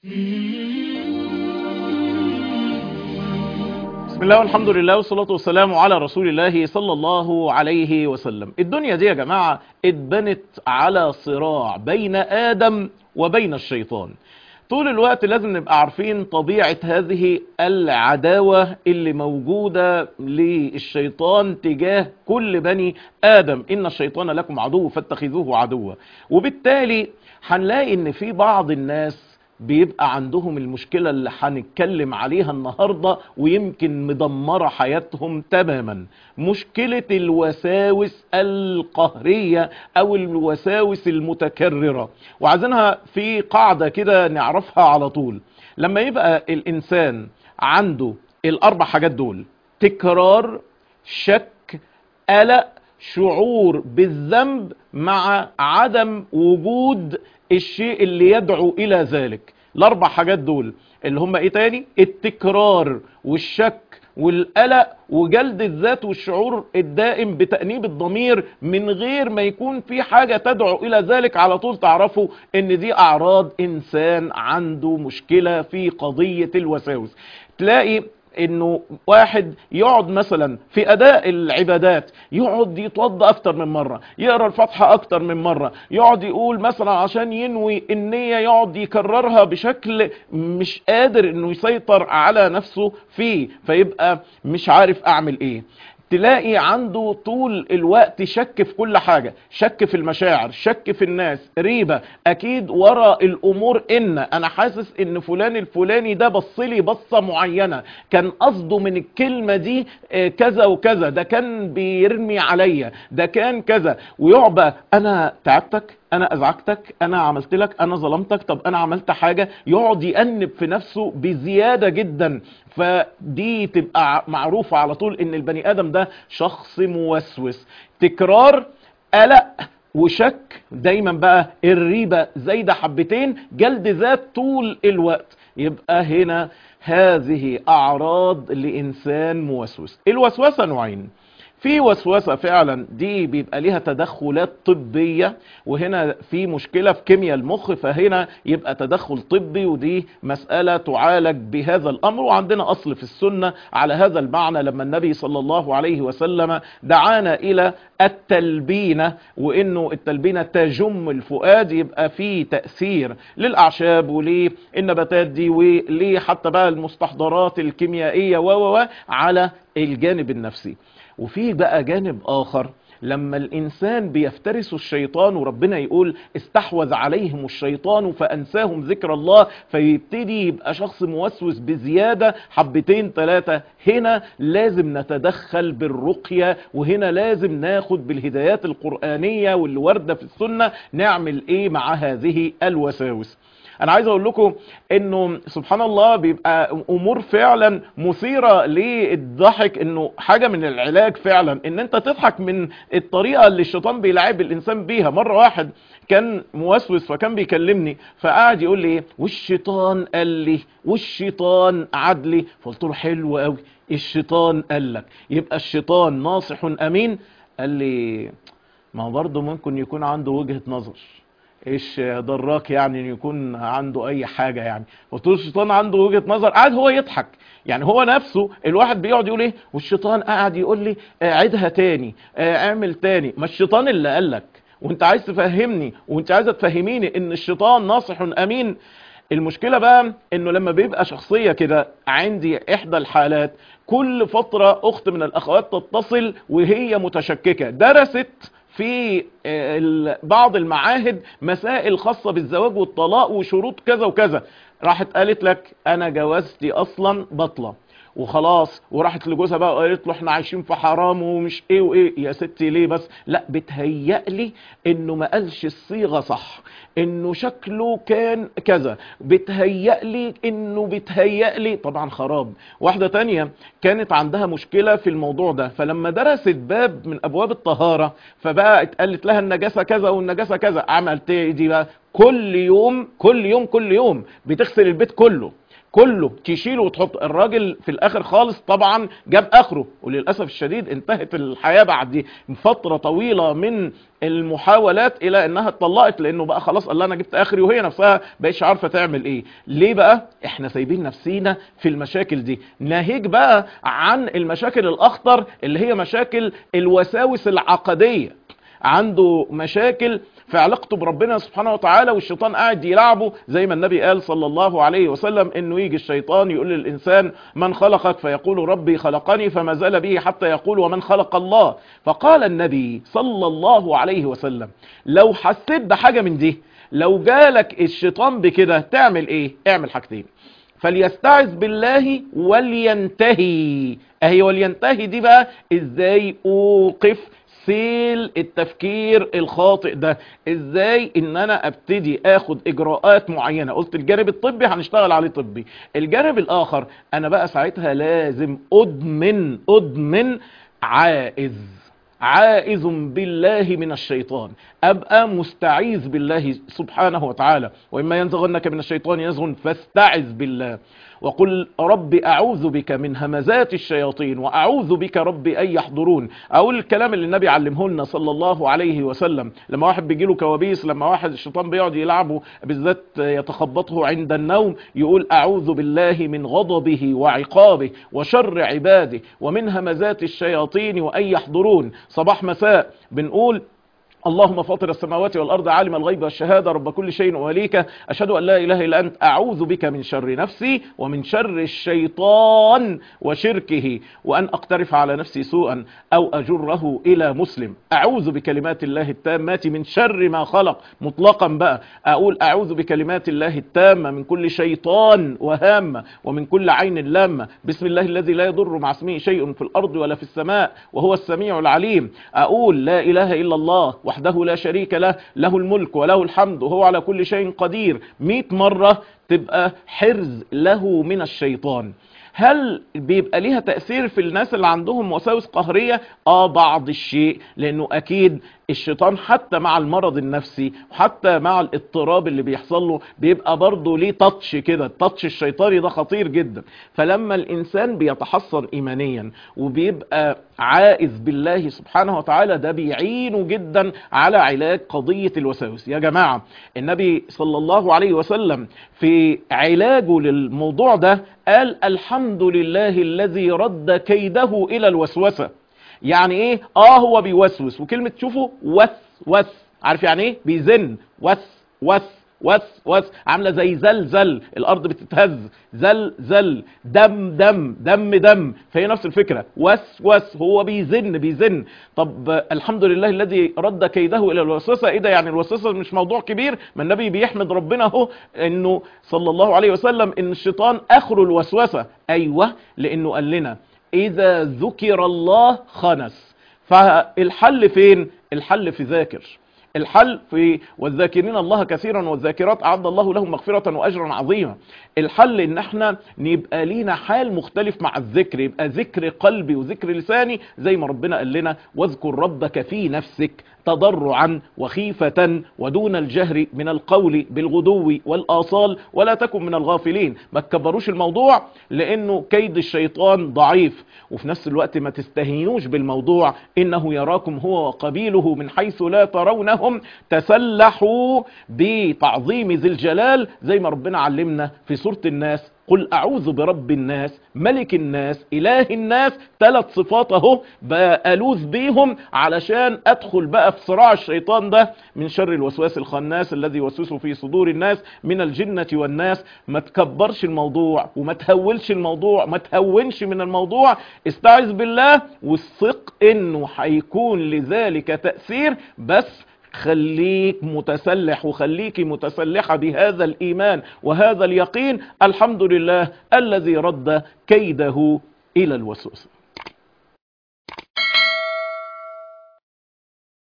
بسم الله والحمد لله والصلاة والسلام على رسول الله صلى الله عليه وسلم الدنيا دي يا جماعة اتبنت على صراع بين آدم وبين الشيطان طول الوقت لازم نبقى عارفين طبيعة هذه العداوة اللي موجودة للشيطان تجاه كل بني آدم إن الشيطان لكم عدو فاتخذوه عدوا وبالتالي هنلاقي ان في بعض الناس بيبقى عندهم المشكلة اللي هنتكلم عليها النهاردة ويمكن مدمرة حياتهم تماما مشكلة الوساوس القهرية او الوساوس المتكررة وعايزينها في قاعدة كده نعرفها على طول لما يبقى الانسان عنده الاربع حاجات دول تكرار شك قلق شعور بالذنب مع عدم وجود الشيء اللي يدعو الى ذلك الاربع حاجات دول اللي هم ايه تاني التكرار والشك والقلق وجلد الذات والشعور الدائم بتأنيب الضمير من غير ما يكون في حاجة تدعو الى ذلك على طول تعرفوا ان دي اعراض انسان عنده مشكلة في قضية الوساوس تلاقي انه واحد يقعد مثلا في اداء العبادات يقعد يتوضى اكتر من مرة يقرا الفاتحة اكتر من مرة يقعد يقول مثلا عشان ينوي النية يقعد يكررها بشكل مش قادر انه يسيطر على نفسه فيه فيبقى مش عارف اعمل ايه تلاقي عنده طول الوقت شك في كل حاجة شك في المشاعر شك في الناس ريبة اكيد ورا الامور ان انا حاسس ان فلان الفلاني ده بصلي بصة معينة كان قصده من الكلمة دي كذا وكذا ده كان بيرمي عليا ده كان كذا ويعبى انا تعبتك انا ازعجتك انا عملت لك انا ظلمتك طب انا عملت حاجة يقعد يأنب في نفسه بزيادة جدا فدي تبقى معروفة على طول ان البني ادم ده شخص موسوس تكرار قلق وشك دايما بقى الريبة زايدة حبتين جلد ذات طول الوقت يبقى هنا هذه اعراض لانسان موسوس الوسوسة نوعين في وسوسة فعلا دي بيبقى ليها تدخلات طبية وهنا في مشكلة في كيمياء المخ فهنا يبقى تدخل طبي ودي مسألة تعالج بهذا الأمر وعندنا أصل في السنة على هذا المعنى لما النبي صلى الله عليه وسلم دعانا إلى التلبينة وإنه التلبينة تجم الفؤاد يبقى في تأثير للأعشاب وللنباتات دي وليه حتى بقى المستحضرات الكيميائية و على الجانب النفسي وفي بقى جانب آخر لما الإنسان بيفترس الشيطان وربنا يقول استحوذ عليهم الشيطان فأنساهم ذكر الله فيبتدي يبقى شخص موسوس بزيادة حبتين ثلاثة هنا لازم نتدخل بالرقية وهنا لازم ناخد بالهدايات القرآنية واللي واردة في السنة نعمل ايه مع هذه الوساوس انا عايز اقول لكم انه سبحان الله بيبقى امور فعلا مثيرة للضحك انه حاجة من العلاج فعلا ان انت تضحك من الطريقة اللي الشيطان بيلعب الانسان بيها مرة واحد كان موسوس فكان بيكلمني فقعد يقول لي ايه والشيطان قال لي والشيطان قعد لي فقلت له حلو قوي الشيطان قال لك يبقى الشيطان ناصح امين قال لي ما هو برضه ممكن يكون عنده وجهة نظر ايش دراك يعني ان يكون عنده اي حاجة يعني قلت له الشيطان عنده وجهة نظر قاعد هو يضحك يعني هو نفسه الواحد بيقعد يقول ايه والشيطان قاعد يقول لي عيدها تاني اعمل تاني ما الشيطان اللي قال لك وانت عايز تفهمني وانت عايزه تفهميني ان الشيطان ناصح امين المشكلة بقى انه لما بيبقى شخصية كده عندي احدى الحالات كل فترة اخت من الاخوات تتصل وهي متشككة درست في بعض المعاهد مسائل خاصة بالزواج والطلاق وشروط كذا وكذا راحت قالت لك انا جوازتي اصلا بطلة وخلاص وراحت لجوزها بقى وقالت له احنا عايشين في حرام ومش ايه وايه يا ستي ليه بس لا بتهيألي انه ما قالش الصيغة صح انه شكله كان كذا بتهيألي انه بتهيألي طبعا خراب واحدة تانية كانت عندها مشكلة في الموضوع ده فلما درست باب من ابواب الطهارة فبقى اتقالت لها النجاسة كذا والنجاسة كذا عملت ايه دي بقى كل يوم كل يوم كل يوم بتغسل البيت كله كله تشيله وتحط الراجل في الاخر خالص طبعا جاب اخره وللاسف الشديد انتهت الحياه بعد فتره طويله من المحاولات الى انها اتطلقت لانه بقى خلاص قال لها انا جبت اخري وهي نفسها بقتش عارفه تعمل ايه ليه بقى احنا سايبين نفسينا في المشاكل دي ناهيك بقى عن المشاكل الاخطر اللي هي مشاكل الوساوس العقديه عنده مشاكل في علاقته بربنا سبحانه وتعالى والشيطان قاعد يلعبه زي ما النبي قال صلى الله عليه وسلم انه يجي الشيطان يقول للانسان من خلقك فيقول ربي خلقني فما زال به حتى يقول ومن خلق الله فقال النبي صلى الله عليه وسلم لو حسيت بحاجة من دي لو جالك الشيطان بكده تعمل ايه اعمل حاجتين فليستعذ بالله ولينتهي اهي ولينتهي دي بقى ازاي اوقف سيل التفكير الخاطئ ده ازاي ان انا ابتدي اخد اجراءات معينة قلت الجانب الطبي هنشتغل عليه طبي الجانب الاخر انا بقى ساعتها لازم ادمن ادمن عائز عائز بالله من الشيطان ابقى مستعيذ بالله سبحانه وتعالى واما ينزغنك من الشيطان يزغن فاستعذ بالله وقل رب أعوذ بك من همزات الشياطين وأعوذ بك رب أن يحضرون أقول الكلام اللي النبي علمه لنا صلى الله عليه وسلم لما واحد بيجيله كوابيس لما واحد الشيطان بيقعد يلعبه بالذات يتخبطه عند النوم يقول أعوذ بالله من غضبه وعقابه وشر عباده ومن همزات الشياطين وأن يحضرون صباح مساء بنقول اللهم فاطر السماوات والأرض عالم الغيب والشهادة رب كل شيء وليك أشهد أن لا إله إلا أنت أعوذ بك من شر نفسي ومن شر الشيطان وشركه وأن أقترف على نفسي سوءا أو أجره إلى مسلم أعوذ بكلمات الله التامات من شر ما خلق مطلقا بقى أقول أعوذ بكلمات الله التامة من كل شيطان وهامة ومن كل عين لامة بسم الله الذي لا يضر مع اسمه شيء في الأرض ولا في السماء وهو السميع العليم أقول لا إله إلا الله وحده لا شريك له له الملك وله الحمد وهو على كل شيء قدير مئة مرة تبقى حرز له من الشيطان هل بيبقى ليها تأثير في الناس اللي عندهم وساوس قهرية اه بعض الشيء لانه اكيد الشيطان حتى مع المرض النفسي وحتى مع الاضطراب اللي بيحصل له بيبقى برضه ليه تاتش كده التاتش الشيطاني ده خطير جدا فلما الانسان بيتحصن ايمانيا وبيبقى عائز بالله سبحانه وتعالى ده بيعينه جدا على علاج قضية الوساوس يا جماعة النبي صلى الله عليه وسلم في علاجه للموضوع ده قال الحمد لله الذي رد كيده الى الوسوسة يعني ايه اه هو بيوسوس وكلمة تشوفه وس وس عارف يعني ايه بيزن وس وس وس وس عامله زي زلزل الارض بتتهز زلزل دم دم دم دم فهي نفس الفكره وس وس هو بيزن بيزن طب الحمد لله الذي رد كيده الى الوسوسه ايه ده يعني الوسوسه مش موضوع كبير ما النبي بيحمد ربنا اهو انه صلى الله عليه وسلم ان الشيطان اخر الوسوسه ايوه لانه قال لنا اذا ذكر الله خنس فالحل فين الحل في ذاكر الحل في والذاكرين الله كثيرا والذاكرات اعد الله لهم مغفرة واجرا عظيما الحل ان احنا نبقى لينا حال مختلف مع الذكر يبقى ذكر قلبي وذكر لساني زي ما ربنا قال لنا واذكر ربك في نفسك تضرعا وخيفة ودون الجهر من القول بالغدو والآصال ولا تكن من الغافلين ما تكبروش الموضوع لأنه كيد الشيطان ضعيف وفي نفس الوقت ما تستهينوش بالموضوع إنه يراكم هو وقبيله من حيث لا ترونهم تسلحوا بتعظيم ذي الجلال زي ما ربنا علمنا في سورة الناس قل اعوذ برب الناس ملك الناس اله الناس ثلاث صفات اهو بالوذ بيهم علشان ادخل بقى في صراع الشيطان ده من شر الوسواس الخناس الذي يوسوس في صدور الناس من الجنة والناس ما تكبرش الموضوع وما تهولش الموضوع ما تهونش من الموضوع استعذ بالله والثق انه هيكون لذلك تأثير بس خليك متسلح وخليك متسلحة بهذا الإيمان وهذا اليقين الحمد لله الذي رد كيده إلى الوسوسة